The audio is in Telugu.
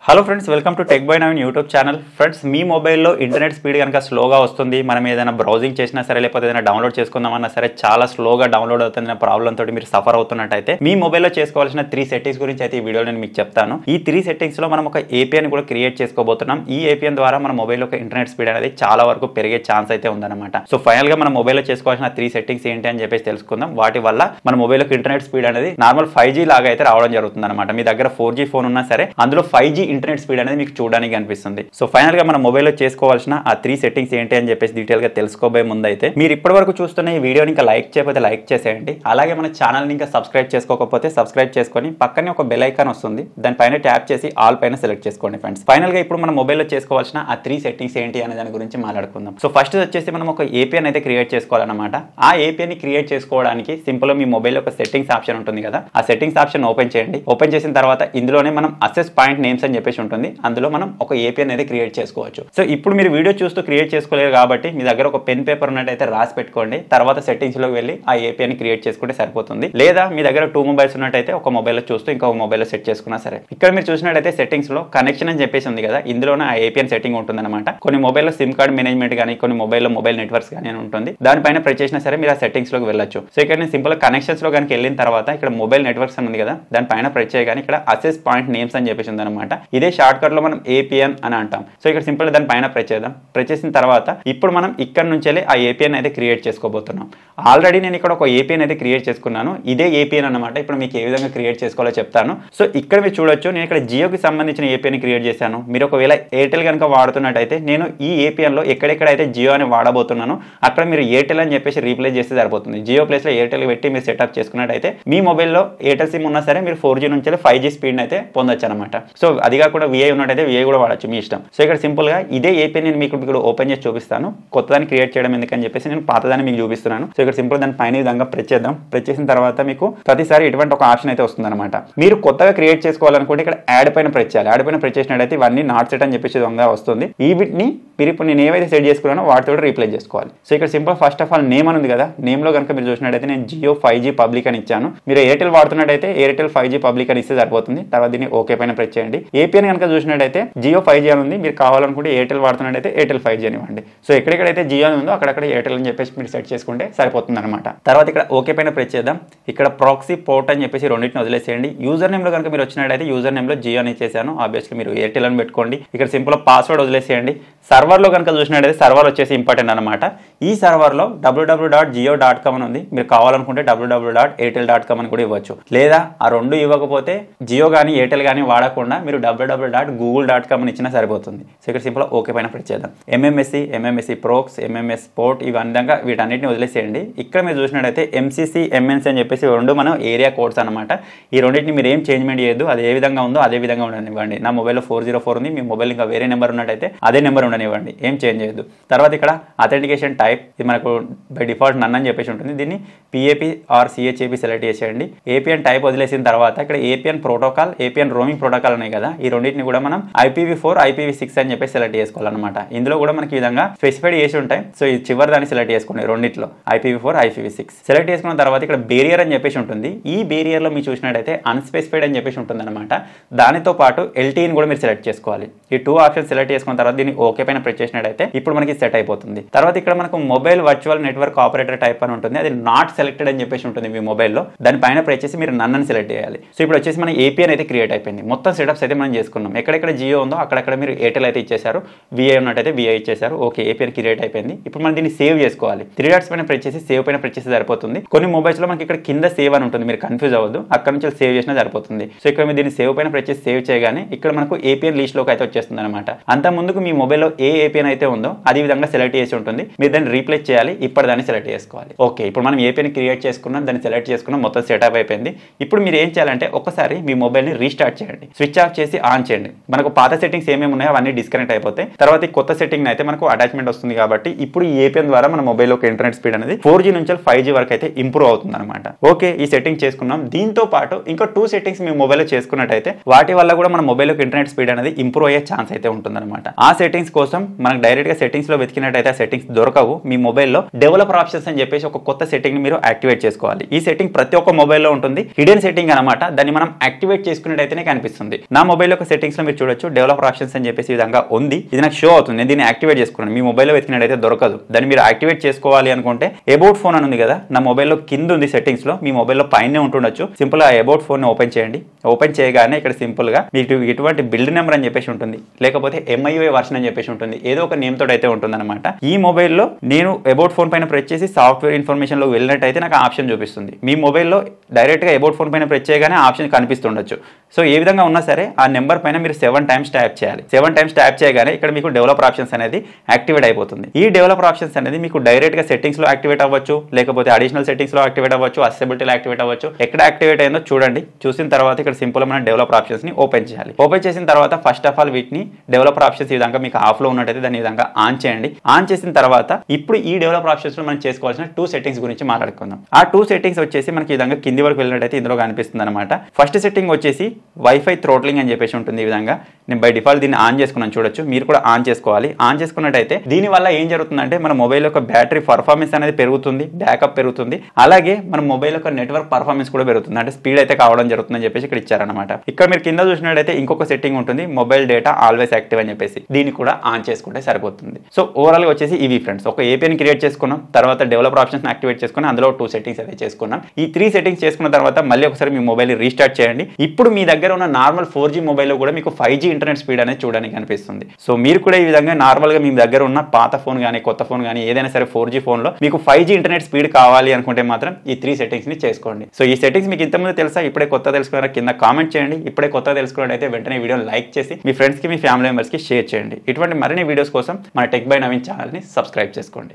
hello friends welcome to tech by Naveen YouTube channel friends మీ మొబైల్లో ఇంటర్నెట్ స్పీడ్ కనుక స్లోగా వస్తుంది మనం ఏదైనా బ్రౌజింగ్ చేసినా సరే లేకపోతే ఏదైనా డౌన్లోడ్ చేసుకుందామన్నా సరే చాలా స్లోగా డౌన్లోడ్ అవుతున్న ప్రాబ్లం తోటి మీరు సఫర్ అవుతున్నట్టయితే మీ మొబైల్లో చేసుకోవాల్సిన త్రీ సెట్టింగ్స్ గురించి అయితే ఈ వీడియోలో నేను మీకు చెప్తాను ఈ త్రీ సెట్టింగ్స్లో మనం ఒక ఏపీఎన్ కూడా క్రియేట్ చేసుకోబోతున్నాం ఈ ఏపీఎన్ ద్వారా మన మొబైల్ యొక్క ఇంటర్నెట్ స్పీడ్ అనేది చాలా వరకు పెరిగే ఛాన్స్ అయితే ఉందన్నమాట సో ఫైనల్గా మన మొబైల్లో చేసుకోవాల్సిన త్రీ సెట్టింగ్స్ ఏంటి అని చెప్పేసి తెలుసుకుందాం వాటి వల్ల మన మొబైల్ యొక్క ఇంటర్నెట్ స్పీడ్ అనేది నార్మల్ ఫైవ్ జీ లాగా అయితే రావడం జరుగుతుంది అనమాట మీ దగ్గర ఫోర్ జీ ఫోన్ ఉన్నా సరే అందులో ఫైవ్ జీ ఇంటర్నెట్ స్పీడ్ అనేది మీకు చూడడానికి అనిపిస్తుంది సో ఫైనల్ గా మన మొబైల్లో చేసుకోవాల్సిన ఆ త్రీ సెట్టింగ్స్ ఏంటి అని చెప్పేసి డీటెయిల్ గా తెలుసుకోబోయే ముందు అయితే మీరు ఇప్పటి వరకు చూస్తున్న ఈ వీడియోని ఇంకా లైక్ చేయకపోతే లైక్ చేసేయండి అలాగే మన ఛానల్ని ఇంకా సబ్స్క్రైబ్ చేసుకోకపోతే సబ్స్క్రైబ్ చేసుకొని పక్కనే ఒక బెల్ ఐకాన్ వస్తుంది దానిపైన ట్యాప్ చేసి ఆల్ పైన సెలెక్ట్ చేసుకోండి ఫ్రెండ్స్ ఫైనల్ గా ఇప్పుడు మన మొబైల్లో చేసుకోవాల్సిన ఆ త్రీ సెట్టింగ్స్ ఏంటి అనే దాని గురించి మాట్లాడుకుందాం సో ఫస్ట్ వచ్చేసి మనం ఒక ఏపీఎన్ అయితే క్రియేట్ చేసుకోవాలన్నమాట ఆ ఏపీఎన్ ని క్రియేట్ చేసుకోవడానికి సింపుల్ మీ మొబైల్ ఒక సెట్టింగ్స్ ఆప్షన్ ఉంటుంది కదా ఆ సెట్టింగ్స్ ఆప్షన్ ఓపెన్ చేయండి ఓపెన్ చేసిన తర్వాత ఇందులోనే మనం అసెస్ పాయింట్ నేమ్స్ అని చెప్పేసి ఉంటుంది అందులో మనం ఒక ఏపీఎన్ అయితే క్రియేట్ చేసుకోవచ్చు సో ఇప్పుడు మీరు వీడియో చూస్తూ క్రియేట్ చేసుకోలేరు కాబట్టి మీ దగ్గర ఒక పెన్ పేపర్ ఉన్నట్టయితే రాసి పెట్టుకోండి తర్వాత సెట్టింగ్స్ లోకి వెళ్ళి ఆ ఏపీఎన్ క్రియేట్ చేసుకుంటే సరిపోతుంది లేదా మీ దగ్గర టూ మొబైల్స్ ఉన్నట్టయితే ఒక మొబైల్లో చూస్తూ ఇంకొక మొబైల్లో సెట్ చేసుకున్నా సరే ఇక్కడ మీరు చూసినట్టయితే సెట్టింగ్స్ లో కనెక్షన్ అని చెప్పేసి ఉంది కదా ఇందులోనే ఆ ఏపీఎన్ సెట్టింగ్ ఉంటుందన్నమాట కొన్ని మొబైల్లో సిమ్ కార్డ్ మేనేజ్మెంట్ కానీ కొన్ని మొబైల్లో మొబైల్ నెట్వర్క్స్ కానీ అని ఉంటుంది దానిపైన ప్రెస్ చేసినా సరే మీరు ఆ సెట్టింగ్స్ లోకి వెళ్ళొచ్చు సో ఇక్కడ నేను సింపుల్ కనెక్షన్స్ లో కనుక వెళ్ళిన తర్వాత ఇక్కడ మొబైల్ నెట్వర్క్స్ అని ఉంది కదా దానిపైన ప్రెస్ చేయగానే ఇక్కడ అసెస్ పాయింట్ నేమ్స్ అని చెప్పేసి ఉందన్నమాట ఇదే షార్ట్ కట్ లో మనం ఏపీఎన్ అని అంటాం సో ఇక్కడ సింపుల్ దాని పైన ప్రెస్ చేద్దాం ప్రెస్ చేసిన తర్వాత ఇప్పుడు మనం ఇక్కడ నుంచి ఆ ఏపీఎన్ అయితే క్రియేట్ చేసుకోబోతున్నాం ఆల్రెడీ నేను ఇక్కడ ఒక ఏపీఎన్ అయితే క్రియేట్ చేసుకున్నాను ఇదే ఏపీఎన్ అనమాట ఇప్పుడు మీకు ఏ విధంగా క్రియేట్ చేసుకోవాలో చెప్తాను సో ఇక్కడ మీరు చూడొచ్చు నేను ఇక్కడ జియోకి సంబంధించిన ఏపీఎన్ క్రియేట్ చేశాను మీరు ఒకవేళ ఎయిర్టెల్ కనుక వాడుతున్నట్టయితే నేను ఈ ఏపీఎన్లో ఎక్కడెక్కడైతే జియో అని వాడబోతున్నాను అక్కడ మీరు ఎయిర్టెల్ అని చెప్పేసి రీప్లేస్ చేస్తే సరిపోతుంది జియో ప్లేస్లో ఎయిర్టెల్ పెట్టి మీరు సెటప్ చేసుకున్నట్టయితే మీ మొబైల్లో ఎయిర్టెల్ సిమ్ ఉన్నా సరే మీరు ఫోర్ జీ నుంచి ఫైవ్ జీ స్పీడ్ అయితే పొందొచ్చు అనమాట సో అది కాకుండా విఐ ఉన్నట్టయితే విఐ కూడా వాడచ్చు మీ ఇష్టం సో ఇక్కడ సింపుల్గా ఇదే ఏపీ నేను మీకు ఇక్కడ ఓపెన్ చేసి చూపిస్తాను కొత్తదాన్ని క్రియేట్ చేయడం ఎందుకని చెప్పేసి నేను పాతదాన్ని మీకు చూపిస్తున్నాను సో ఇక్కడ సింపుల్ దాని పైన ఈ విధంగా ప్రెస్ చేద్దాం ప్రెస్ చేసిన తర్వాత మీకు ప్రతిసారి ఇటువంటి ఒక ఆప్షన్ అయితే వస్తుంది అనమాట మీరు కొత్తగా క్రియేట్ చేసుకోవాలనుకుంటే ఇక్కడ యాడ్ పైన ప్రెస్ చేయాలి యాడ్ పైన ప్రెస్ చేసినట్టయితే ఇవన్నీ నాట్ సెట్ అని చెప్పేసి విధంగా వస్తుంది ఈ వీటిని మీరు ఇప్పుడు నేను ఏవైతే సెట్ చేసుకున్నానో వాటితో రీప్లేస్ చేసుకోవాలి సో ఇక్కడ simple first of all name అని ఉంది కదా నేమ్ లో కనుక మీరు చూసినట్టయితే నేను జియో ఫైవ్ జీ పబ్లిక్ అని ఇచ్చాను మీరు ఎయిర్టెల్ వాడుతున్నట్టయితే ఎయిర్టెల్ ఫైవ్ జీ పబ్లిక్ అని ఇస్తే సరిపోతుంది తర్వాత దీన్ని ఓకే పైన ప్రెస్ చేయండి ఏపీఎన్ కనుక చూసినట్టయితే జియో ఫైవ్ జీ అని ఉంది మీరు కావాలనుకుంటే ఎయిర్టెల్ వాడుతున్నట్టయితే ఎయిర్టెల్ ఫైవ్ జీ అని ఇవ్వండి సో ఎక్కడెక్కడైతే జియో అని ఉందో అక్కడక్కడ ఎయిర్టెల్ అని చెప్పేసి మీరు సెట్ చేసుకుంటే సరిపోతుంది అనమాట తర్వాత ఇక్కడ ఓకే పైన ప్రెస్ చేద్దాం ఇక్కడ ప్రాక్సీ పోర్ట్ అని చెప్పేసి రెండింటిని వదిలేసేయండి యూజర్ నేమ్ లో కనుక మీరు వచ్చినట్టయితే యూజర్ నేమ్ లో జియో అని చేశాను ఆబ్వియస్లీ మీరు ఎయిర్టెల్ అని పెట్టుకోండి ఇక్కడ సింపుల్ పాస్వర్డ్ వదిలేసేయండి సర్వర్లో కనుక చూసినట్టయితే సర్వర్ వచ్చేసి ఇంపార్టెంట్ అనమాట ఈ సర్వర్లో W W dot Jio dot com అని ఉంది మీరు కావాలనుకుంటే W W dot Airtel dot com అని కూడా ఇవ్వచ్చు లేదా ఆ రెండు ఇవ్వకపోతే జియో కానీ ఎయిర్టెల్ కానీ వాడకుండా మీరు W W dot Google dot com అని ఇచ్చినా సరిపోతుంది సో ఇక్కడ సింపుల్ ఓకే పైన ప్రెస్ చేద్దాం ఎంఎంఎస్సి ఎంఎంఎస్సి ప్రోక్స్ ఎంఎంఎస్ స్పోర్ట్ ఇవన్నీ వీటన్నిటిని వదిలేసేయండి ఇక్కడ మీరు చూసినట్టయితే ఎంసీసీ ఎంఎన్సీ అని చెప్పేసి రెండు మనం ఏరియా కోడ్స్ అనమాట ఈ రెండింటిని మీరు ఏం చేంజ్మెంట్ చేయొద్దు అది ఏ విధంగా ఉందో అదే విధంగా ఉండనివ్వండి నా మొబైల్లో ఫోర్ జీరో ఫోర్ ఉంది మీ మొబైల్ ఇంకా వేరే నెంబర్ ఉన్నట్టయితే అదే నెంబర్ ఉండనివ్వండి ఏం చేంజ్ చేయొద్దు తర్వాత ఇక్కడ అథెంటికేషన్ టైప్ ఇది మనకు బై డిఫాల్ట్ నన్ అని చెప్పేసి ఉంటుంది దీన్ని పిఏపి ఆర్ సిహెచ్ఏపి సెలెక్ట్ చేసేయండి ఏపీఎన్ టైప్ వదిలేసిన తర్వాత ఇక్కడ APN protocol APN roaming protocol ఉన్నాయి కదా ఈ రెండింటిని కూడా మనం ఐపీవీ ఫోర్ ఐపీవీ సిక్స్ అని చెప్పేసి సెలెక్ట్ చేసుకోవాలన్నమాట ఇందులో కూడా మనకి ఈ విధంగా స్పెసిఫైడ్ చేసి ఉంటాయి సో ఈ చివరి దాన్ని సెలెక్ట్ చేసుకోండి రెండిట్లో IPv four IPv six select చేసుకున్న తర్వాత ఇక్కడ బేరియర్ అని చెప్పేసి ఉంటుంది ఈ బేరియర్ లో మీరు చూసినట్టయితే అన్స్పెసిఫైడ్ అని చెప్పేసి ఉంటుంది అనమాట దానితో పాటు ఎల్టీని కూడా మీరు సెలెక్ట్ చేసుకోవాలి ఈ టూ ఆప్షన్ సెలెక్ట్ చేసుకున్న తర్వాత దీన్ని ఓకే పైన ప్రెస్ చేసినట్టయితే ఇప్పుడు మనకి సెట్ అయిపోతుంది తర్వాత ఇక్కడ మనకు mobile virtual network operator type అని ఉంటుంది అది నాట్ సెలెక్టెడ్ అని చెప్పేసి ఉంటుంది మీ మొబైల్లో దానిపైన ప్రెస్ చేసి మీరు నన్ను సెలెక్ట్ చేయాలి సో ఇప్పుడు వచ్చేసి మన ఏపీఎన్ అయితే క్రియేట్ అయిపోయింది మొత్తం సెటప్స్ అయితే మనం చేసుకున్నాం ఎక్కడెక్కడ జియో ఉందో అక్కడక్కడ మీరు ఎయిర్టెల్ అయితే ఇచ్చేసారు విఐ ఉన్నట్టయితే విఐ ఇచ్చేసారు ఓకే ఏపీఎన్ క్రియేట్ అయిపోయింది ఇప్పుడు మనం దీన్ని సేవ్ చేసుకోవాలి త్రీ డాట్స్ పైన ప్రెస్ చేసి సేవ్ పైన ప్రెస్ చేసి సరిపోతుంది కొన్ని మొబైల్స్ లో మనకి ఇక్కడ కింద సేవ్ అని ఉంటుంది మీరు కన్ఫ్యూజ్ అవ్వద్దు అక్కడ నుంచి సేవ్ చేసినా సరిపోతుంది సో ఇక్కడ మీరు దీన్ని సేవ్ పైన ప్రెస్ చేసి సేవ్ చేయగానే ఇక్కడ మనకు ఏపీఎన్ లిస్ట్ లోకి అయితే వచ్చేస్తుంది అనమాట అంత ముందుకు మీ మొబైల్లో ఏ ఏపీఎన్ అయితే ఉందో అది విధంగా సెలెక్ట్ చేసి ఉంటుంది మీరు దాన్ని రీప్లేస్ చేయాలి ఇప్పుడు దాన్ని సెలెక్ట్ చేసుకోవాలి ఓకే ఇప్పుడు మనం ఏపీఎన్ క్రియేట్ చేసుకున్నాం దాన్ని సెలెక్ట్ చేసుకున్నాం మొత్తం సెటప్ అయిపోయింది ఇప్పుడు మీరు ఏం చేయాలంటే ఒకసారి మీ మొబైల్ని రీస్టార్ట్ చేయండి స్విచ్ ఆఫ్ చేసి ఆన్ చేయండి మనకు పాత సెట్టింగ్స్ ఏమేమి ఉన్నాయో అవన్నీ డిస్కనెక్ట్ అయిపోతాయి తర్వాత ఈ కొత్త సెట్టింగ్ అయితే మనకు అటాచ్మెంట్ వస్తుంది కాబట్టి ఇప్పుడు ఈ ఏపీఎన్ ద్వారా మన మొబైల్ యొక్క ఇంటర్నెట్ స్పీడ్ అనేది ఫోర్ జీ నుంచి ఫైవ్ జీ వరకు అయితే ఇంప్రూవ్ అవుతుంది అనమాట ఓకే ఈ సెట్టింగ్ చేసుకున్నాం దీంతో పాటు ఇంకా టూ సెట్టింగ్స్ మీ మొబైల్లో చేసుకున్నట్టయితే వాటి వల్ల కూడా మన మొబైల్ యొక్క ఇంటర్నెట్ స్పీడ్ అనేది ఇంప్రూవ్ అయ్యే ఛాన్స్ అయితే ఉంటుందన్నమాట ఆ సెట్టింగ్స్ కోసం కోసం మనకు డైరెక్ట్ గా సెట్టింగ్స్ లో వెతికినట్టయితే ఆ సెట్టింగ్స్ దొరకవు మీ మొబైల్లో డెవలపర్ ఆప్షన్స్ అని చెప్పేసి ఒక కొత్త సెట్టింగ్ ని మీరు యాక్టివేట్ చేసుకోవాలి ఈ సెట్టింగ్ ప్రతి ఒక్క మొబైల్లో ఉంటుంది హిడెన్ సెట్టింగ్ అనమాట దాన్ని మనం యాక్టివేట్ చేసుకున్నట్టయితేనే కనిపిస్తుంది నా మొబైల్ యొక్క సెట్టింగ్స్ లో మీరు చూడొచ్చు డెవలపర్ ఆప్షన్స్ అని చెప్పేసి ఈ విధంగా ఉంది ఇది నాకు షో అవుతుంది నేను దీన్ని యాక్టివేట్ చేసుకున్నాను మీ మొబైల్లో వెతికినట్టయితే దొరకదు దాన్ని మీరు యాక్టివేట్ చేసుకోవాలి అనుకుంటే అబౌట్ ఫోన్ అని ఉంది కదా నా మొబైల్లో కింద ఉంది సెట్టింగ్స్ లో మీ మొబైల్లో పైనే ఉంటుండొచ్చు సింపుల్ గా అబౌట్ ఫోన్ ఓపెన్ చేయండి ఓపెన్ చేయగానే ఇక్కడ సింపుల్ గా మీకు ఇటువంటి బిల్డ్ నెంబర్ అని చెప్పేసి ఉంటుంది లేకపోతే ఎంఐఓ వర్షన్ అని చెప్పేసి ఉంటుంది ఏదో ఒక నేమ్ తోటి అయితే ఉంటుంది అనమాట ఈ మొబైల్లో నేను అబౌట్ ఫోన్ పైన ప్రెస్ చేసి సాఫ్ట్వేర్ ఇన్ఫర్మేషన్ లో వెళ్ళినట్టయితే నాకు ఆప్షన్ చూపిస్తుంది మీ మొబైల్లో డైరెక్ట్ గా అబౌట్ ఫోన్ పైన ప్రెస్ చేయగానే ఆప్షన్ కనిపిస్తుండొచ్చు సో ఏ విధంగా ఉన్నా సరే ఆ నెంబర్ పైన మీరు సెవెన్ టైమ్స్ ట్యాప్ చేయాలి సెవెన్ టైమ్స్ ట్యాప్ చేయగానే ఇక్కడ మీకు డెవలపర్ ఆప్షన్స్ అనేది యాక్టివేట్ అయిపోతుంది ఈ డెవలపర్ ఆప్షన్స్ అనేది మీకు డైరెక్ట్ గా సెట్టింగ్స్ లో యాక్టివేట్ అవ్వచ్చు లేకపోతే అడిషనల్ సెట్టింగ్స్ లో యాక్టివేట్ అవ్వచ్చు అసెబిలిటీలో యాక్టివేట్ అవ్వచ్చు ఎక్కడ యాక్టివేట్ అయిందో చూడండి చూసిన తర్వాత ఇక్కడ సింపుల్ మన డెవలపర్ ఆప్షన్స్ ని ఓపెన్ చేయాలి ఓపెన్ చేసిన తర్వాత ఫస్ట్ ఆఫ్ ఆల్ వీటిని డెవలపర్ ఆప్షన్స్ ఈ విధంగా మీకు ఆఫ్ లో ఉన్నట్టయితే దాన్ని ఈ విధంగా ఆన్ చేయండి ఆన్ చేసిన తర్వాత ఇప్పుడు ఈ డెవలపర్ ఆప్షన్స్ లో మనం చేసుకోవాల్సిన టూ సెట్టింగ్స్ గురించి మాట్లాడుకుందాం ఆ టూ సెట్టింగ్స్ వచ్చేసి మనకి ఈ విధంగా కింది వరకు వెళ్ళినట్టయితే ఇందులో కనిపిస్తుంది అనమాట ఫస్ట్ సెట్టింగ్ వచ్చేసి వైఫై థ్రోట్లింగ్ అని చెప్పేసి ఉంటుంది ఈ విధంగా నేను బై డిఫాల్ట్ దీన్ని ఆన్ చేసుకున్నాను చూడొచ్చు మీరు కూడా ఆన్ చేసుకోవాలి ఆన్ చేసుకున్నట్టయితే దీని వల్ల ఏం జరుగుతుందంటే మన మొబైల్ యొక్క బ్యాటరీ పర్ఫార్మెన్స్ అనేది పెరుగుతుంది బ్యాకప్ పెరుగుతుంది అలాగే మన మొబైల్ యొక్క నెట్వర్క్ పర్ఫార్మెన్స్ కూడా పెరుగుతుంది అంటే స్పీడ్ అయితే కావడం జరుగుతుందని చెప్పేసి ఇక్కడ ఇచ్చారనమాట ఇక్కడ మీరు కింద చూసినట్టయితే ఇంకొక సెట్టింగ్ ఉంటుంది మొబైల్ డేటా ఆల్వేస్ యాక్టివ్ అని చెప్పేసి దీన్ని కూడా ఆన్ చేసుకుంటే సరిపోతుంది సో ఓవరాల్ గా వచ్చేసి ఇవి ఫ్రెండ్స్ ఒక ఏపీని క్రియేట్ చేసుకున్నాం తర్వాత డెవలపర్ ఆప్షన్స్ యాక్టివేట్ చేసుకుని అందులో టూ సెట్టింగ్స్ అయితే చేసుకున్నాం ఈ త్రీ సెట్టింగ్స్ చేసుకున్న తర్వాత మళ్ళీ ఒకసారి మీ మొబైల్ రీస్టార్ట్ చేయండి ఇప్పుడు మీ దగ్గర ఉన్న నార్మల్ ఫోర్ జీ మొబైల్లో కూడా మీకు ఫైవ్ జీ ఇంటర్నెట్ స్పీడ్ అనేది చూడడానికి కనిపిస్తుంది సో మీరు కూడా ఈ విధంగా నార్మల్ గా మీ దగ్గర ఉన్న పాత ఫోన్ కానీ కొత్త ఫోన్ కానీ ఏదైనా సరే ఫోర్ జీ ఫోన్ లో మీకు ఫైవ్ జీ ఇంటర్నెట్ స్పీడ్ కావాలి అనుకుంటే మాత్రం ఈ త్రీ సెట్టింగ్స్ ని చేసుకోండి సో ఈ సెట్టింగ్స్ మీకు ఇంతకుముందు తెలుసా ఇప్పుడే కొత్త తెలుసుకున్నారా కింద కామెంట్ చేయండి ఇప్పుడే కొత్త తెలుసుకున్నట్టయితే వెంటనే వీడియో లైక్ చేసి మీ ఫ్రెండ్స్ కి మీ ఫ్యామిలీ మెంబర్స్ కి షేర్ చేయండి ఇటువంటి మరిన్ని వీడియోస్ కోసం మన టెక్ బై నవీన్ ఛానల్ ని సబ్స్క్రైబ్ చేసుకోండి